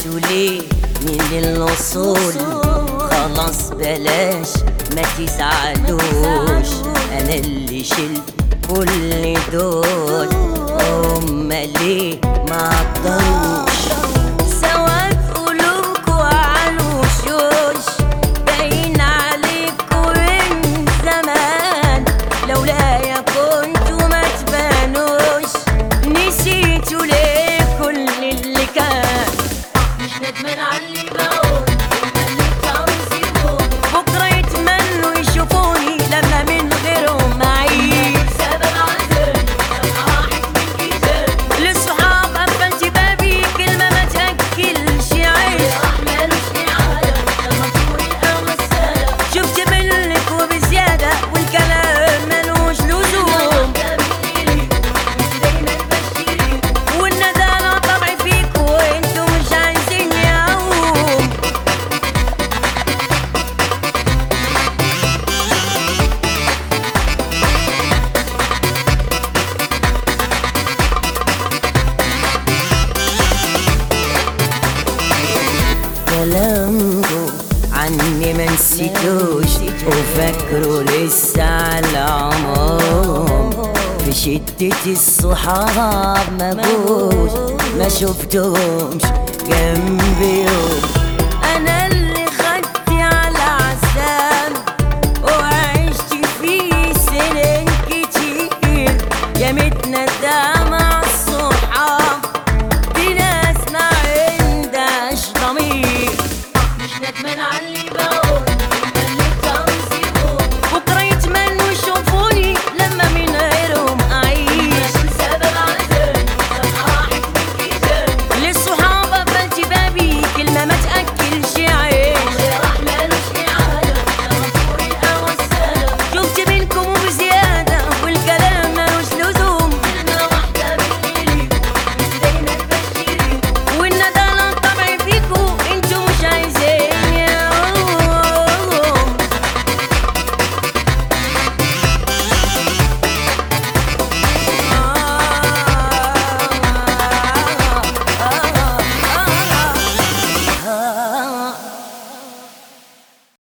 انتوا ليه من الاصول خلاص بلاش ما تزعلوش انا اللي شلت كل دول هما ليه ما قدروش سوا في قلوبكوا عالوشوش باين عليكوا من زمان لولايا كنتوا ما تبانوش نسيتوا ليه كل اللي كان مش ندمان على اللي بقول اللي كانوا يسيبون بكرة يتمنوا يشوفوني لما من غيرهم أعيش سبب عذاب راحت من كتاب للصحاب قفلت بابي كلمة ما تأكلش عيش راح مالوش إعادة لما تقول الأمر السلام شفت منك وبزيادة والكلام ملوش لزوم دايما بشتري والندالة طبعي فيك وانتوا مش عايزين يقوم كلامكم عني ما نسيتوش وفاكروا لسه على العموم في شدة الصحاب ما جوش ما شفتهمش جنبي يوم انا اللي خدت على عذاب وعشت فيه سنين كتير يا متندمة